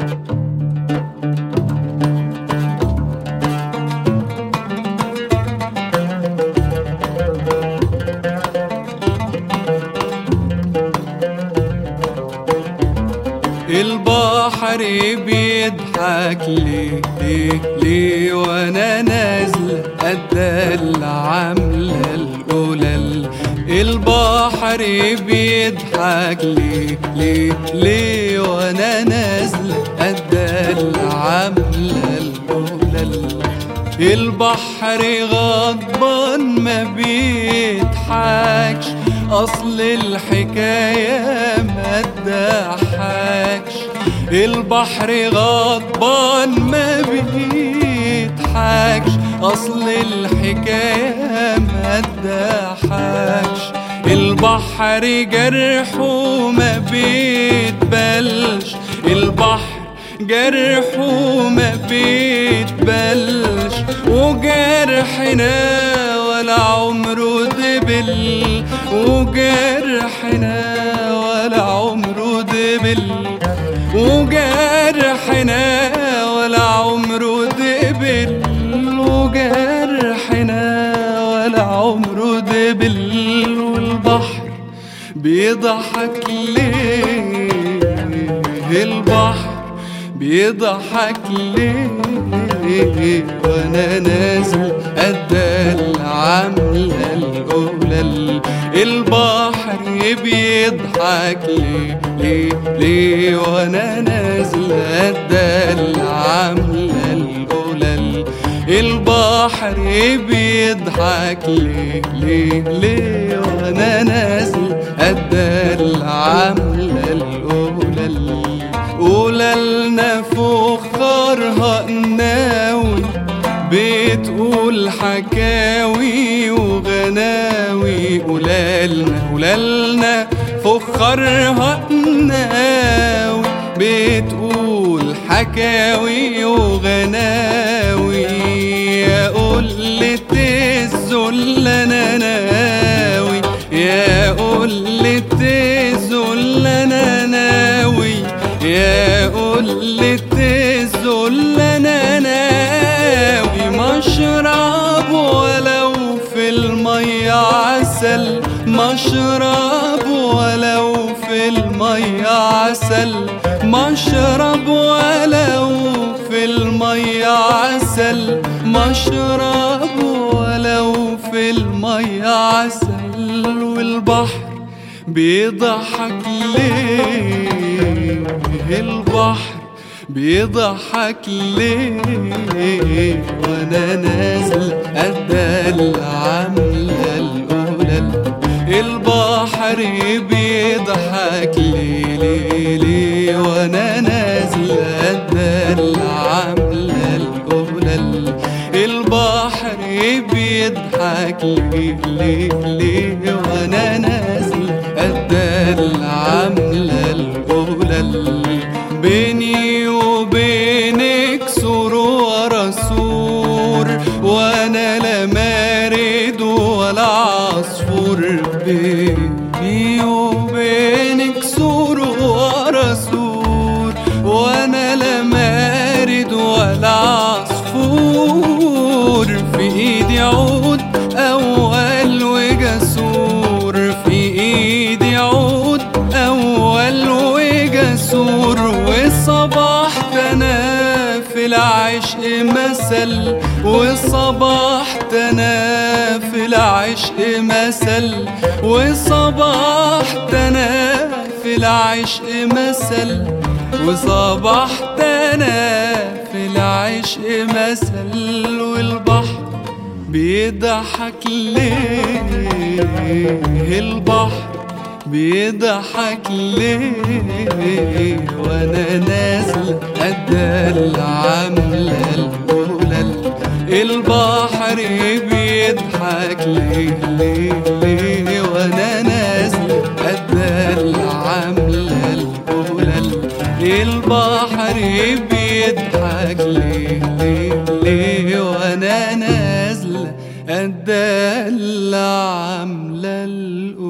البحر بيضحك ليه ليه ليه وانا نازل قد عاملة القلل البحر بيضحك ليه ليه ليه وانا نازل قد عاملة القلل البحر غضبان ما بيضحكش اصل الحكايه ما تضحكش البحر غضبان ما بيضحكش اصل الحكايه ما تضحكش البحر جرحه ما بيتبلش البحر جرحه ما بيتبلش وجرحنا ولا عمره دبل وجرحنا ولا عمره دبل وجرحنا ولا عمره دبل وجرحنا ولا عمره دبل والبحر بيضحك ليه البحر بيضحك ليه وانا نازل قد العملة القلل البحر بيضحك ليه ليه ليه وانا نازل قد العملة القلل البحر بيضحك ليه ليه ليه وانا نازل قد العملة القلل قولالنا فخارها قناوي بتقول حكاوي وغناوي قولالنا قولالنا فخارها قناوي بتقول حكاوي وغناوي يا قلة الذل انا ناوي يا قلة الذل انا ناوي يا قلة الذل انا ناوي مشرب ولو في المية عسل مشرب ولو في المية عسل مشرب ولو في المية عسل مشرب ولو في المية عسل والبحر بيضحك ليه البحر بيضحك ليه وانا نازل قد العملة القلل البحر بيضحك ليه ليه ليه وانا نازل قد العملة القلل البحر بيضحك ليه ليه ليه وانا نازل قد العملة القلل بيني وبينك سور ورا سور وانا لا مارد ولا عصفور بيني وبينك سور ورا سور وانا لا مارد ولا عصفور في ايدي عود اول وجسور في ايدي عود اول وجسور وصبحت انا في العشق مثل وصبحت انا في العشق مثل وصبحت انا في العشق مثل وصبحت انا في العشق مثل والبحر بيضحك ليه البحر بيضحك ليه وانا نازل قد العملة القلل البحر بيضحك ليه ليه ليه وانا نازل قد العملة القلل البحر بيضحك ليه ليه ليه وانا نازل قد العملة القلل